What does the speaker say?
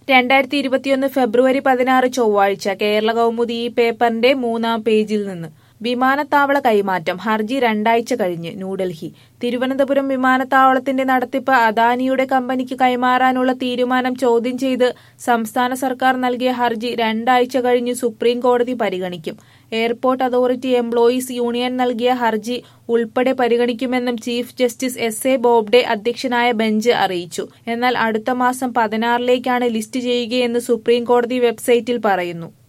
രണ്ടായിരത്തി ഇരുപത്തിയൊന്ന് ഫെബ്രുവരി പതിനാറ് ചൊവ്വാഴ്ച കേരള കൗമുദി ഈ പേപ്പറിന്റെ മൂന്നാം പേജിൽ നിന്ന് വിമാനത്താവള കൈമാറ്റം ഹർജി രണ്ടാഴ്ച കഴിഞ്ഞ് ന്യൂഡൽഹി തിരുവനന്തപുരം വിമാനത്താവളത്തിന്റെ നടത്തിപ്പ് അദാനിയുടെ കമ്പനിക്ക് കൈമാറാനുള്ള തീരുമാനം ചോദ്യം ചെയ്ത് സംസ്ഥാന സർക്കാർ നൽകിയ ഹർജി രണ്ടാഴ്ച കഴിഞ്ഞ് സുപ്രീം കോടതി പരിഗണിക്കും എയർപോർട്ട് അതോറിറ്റി എംപ്ലോയീസ് യൂണിയൻ നൽകിയ ഹർജി ഉൾപ്പെടെ പരിഗണിക്കുമെന്നും chief justice S A Bobde അധ്യക്ഷനായ ബെഞ്ച് അറിയിച്ചു എന്നാൽ അടുത്ത മാസം പതിനാറിലേക്കാണ് ലിസ്റ്റ് ചെയ്യുകയെന്ന് സുപ്രീം കോടതി വെബ്സൈറ്റിൽ പറയുന്നു